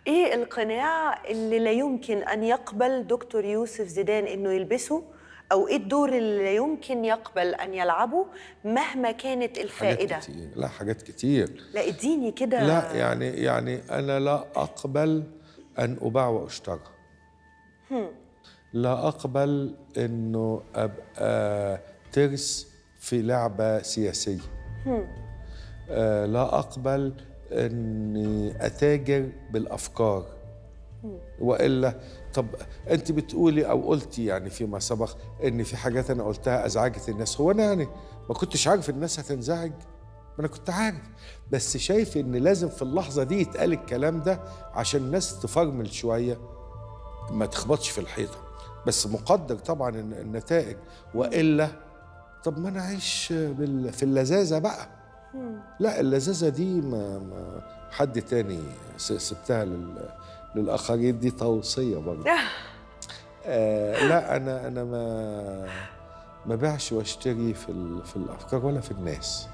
ايه القناع اللي لا يمكن ان يقبل دكتور يوسف زيدان انه يلبسه او ايه الدور اللي لا يمكن يقبل ان يلعبه مهما كانت الفائده حاجات كتير لا حاجات كتير لا اديني كده لا يعني يعني انا لا اقبل ان اباع واشترى لا اقبل انه ابقى ترس في لعبه سياسيه آه لا اقبل اني اتاجر بالافكار والا طب انت بتقولي او قلتي يعني فيما سبق ان في حاجات انا قلتها ازعجت الناس هو انا يعني ما كنتش عارف الناس هتنزعج ما انا كنت عارف بس شايف ان لازم في اللحظه دي يتقال الكلام ده عشان الناس تفرمل شويه ما تخبطش في الحيطه بس مقدر طبعا الن- النتائج والا طب ما انا اعيش بال- في اللذاذه بقى لا اللذاذه دي ما, ما حد تاني س- سبتها لل للاخرين دي توصيه برضه آه لا انا انا ما ما بيعش واشتري في ال- في الافكار ولا في الناس